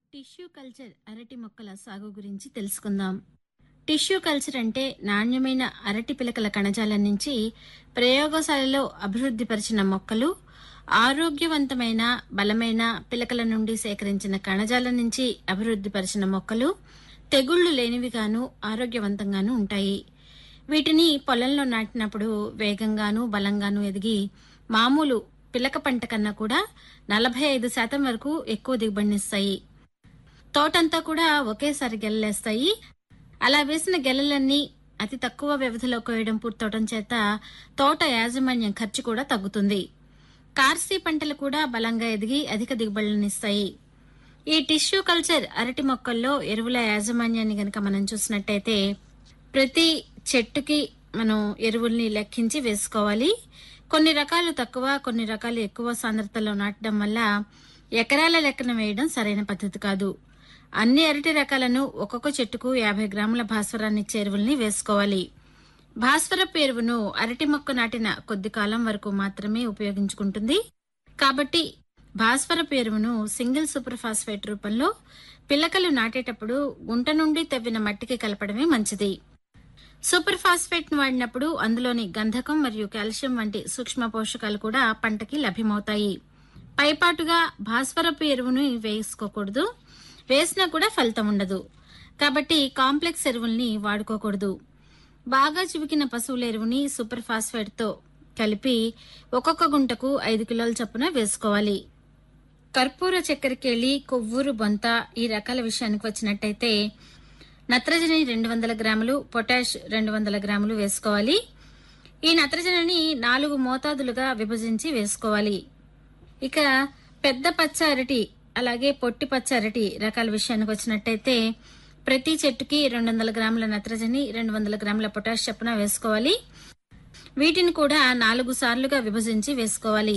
tissue culture అరటి మొక్కల సాగు గురించి తెలుసుకుందాం టిష్యూ కల్చర్ అంటే నాణ్యమైన అరటి పిలకల కణజాలం నుంచి ప్రయోగశాలలో అభివృద్ధిపరిచిన మొక్కలు ఆరోగ్యవంతమైన బలమైన పిలకల నుండి సేకరించిన కణజాలం నుంచి అభివృద్ధిపరిచిన మొక్కలు తెగుళ్లు లేనివిగాను ఆరోగ్యవంతంగాను ఉంటాయి వీటిని పొలంలో నాటినప్పుడు వేగంగాను బలంగాను ఎదిగి మామూలు పిలక పంట కన్నా కూడా నలభై ఐదు శాతం వరకు ఎక్కువ దిగుబడినిస్తాయి తోటంతా కూడా ఒకేసారి గెలలేస్తాయి అలా వేసిన గెలలన్నీ అతి తక్కువ వ్యవధిలో కోయడం పూర్తవడం చేత తోట యాజమాన్యం ఖర్చు కూడా తగ్గుతుంది కార్సీ పంటలు కూడా బలంగా ఎదిగి అధిక దిగుబడులనిస్తాయి ఈ టిష్యూ కల్చర్ అరటి మొక్కల్లో ఎరువుల యాజమాన్యాన్ని గనక మనం చూసినట్టయితే ప్రతి చెట్టుకి మనం ఎరువుల్ని లెక్కించి వేసుకోవాలి కొన్ని రకాలు తక్కువ కొన్ని రకాలు ఎక్కువ సాంద్రతలో నాటడం వల్ల ఎకరాల లెక్కన వేయడం సరైన పద్ధతి కాదు అన్ని అరటి రకాలను ఒక్కొక్క చెట్టుకు యాభై గ్రాముల భాస్వరాన్ని ఇచ్చే ఎరువుల్ని వేసుకోవాలి భాస్వరపు ఎరువును అరటి మొక్క నాటిన కొద్ది కాలం వరకు మాత్రమే ఉపయోగించుకుంటుంది కాబట్టి భాస్వరపు ఎరువును సింగిల్ సూపర్ ఫాస్ఫేట్ రూపంలో పిల్లకలు నాటేటప్పుడు గుంట నుండి తవ్విన మట్టికి కలపడమే మంచిది సూపర్ ఫాస్ఫేట్ ను వాడినప్పుడు అందులోని గంధకం మరియు కాల్షియం వంటి సూక్ష్మ పోషకాలు కూడా పంటకి లభ్యమవుతాయి పైపాటుగా భాస్వరపు ఎరువును వేసుకోకూడదు వేసినా కూడా ఫలితం ఉండదు కాబట్టి కాంప్లెక్స్ ఎరువుల్ని వాడుకోకూడదు బాగా చివికిన పశువుల ఎరువుని సూపర్ ఫాస్ఫేట్ తో కలిపి ఒక్కొక్క గుంటకు ఐదు కిలోల చొప్పున వేసుకోవాలి కర్పూర చక్కెరకేళి కొవ్వూరు బొంత ఈ రకాల విషయానికి వచ్చినట్టయితే నత్రజని రెండు వందల గ్రాములు పొటాష్ రెండు వందల గ్రాములు వేసుకోవాలి ఈ నత్రజనిని నాలుగు మోతాదులుగా విభజించి వేసుకోవాలి ఇక పెద్ద పచ్చ అరటి అలాగే పొట్టి పచ్చ అరటి రకాల విషయానికి వచ్చినట్టయితే ప్రతి చెట్టుకి రెండు వందల గ్రాముల నత్రజని రెండు వందల గ్రాముల పొటాష్ చొప్పున వేసుకోవాలి వీటిని కూడా నాలుగు సార్లుగా విభజించి వేసుకోవాలి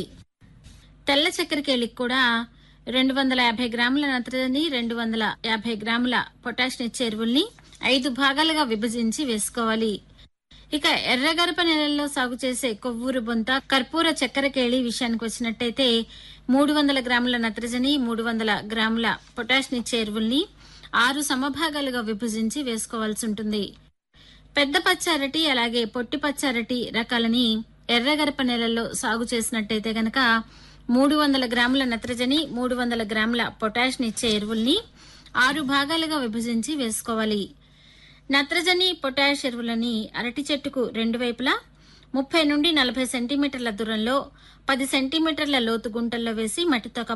తెల్ల చక్కెరకేళికి కూడా రెండు వందల యాభై గ్రాముల నత్రజని రెండు వందల యాభై గ్రాముల పొటాష్ ఇచ్చే ఎరువుల్ని ఐదు భాగాలుగా విభజించి వేసుకోవాలి ఇక ఎర్రగరప నెలల్లో సాగు చేసే కొవ్వూరు బొంత కర్పూర చక్కెరకేళి విషయానికి వచ్చినట్టయితే మూడు వందల గ్రాముల నత్రజని మూడు వందల గ్రాముల పొటాష్ ఇచ్చే ఎరువుల్ని ఆరు సమభాగాలుగా విభజించి వేసుకోవాల్సి ఉంటుంది పెద్ద పచ్చ అరటి అలాగే పొట్టి పచ్చ అరటి రకాలని ఎర్రగరప నెలల్లో సాగు చేసినట్టయితే గనక మూడు వందల గ్రాముల నత్రజని మూడు వందల గ్రాముల పొటాష్ ఇచ్చే ఎరువుల్ని ఆరు భాగాలుగా విభజించి వేసుకోవాలి నత్రజని పొటాష్ ఎరువులని అరటి చెట్టుకు రెండు వైపులా ముప్పై నుండి నలభై సెంటీమీటర్ల దూరంలో పది సెంటీమీటర్ల లోతు గుంటల్లో వేసి మట్టితో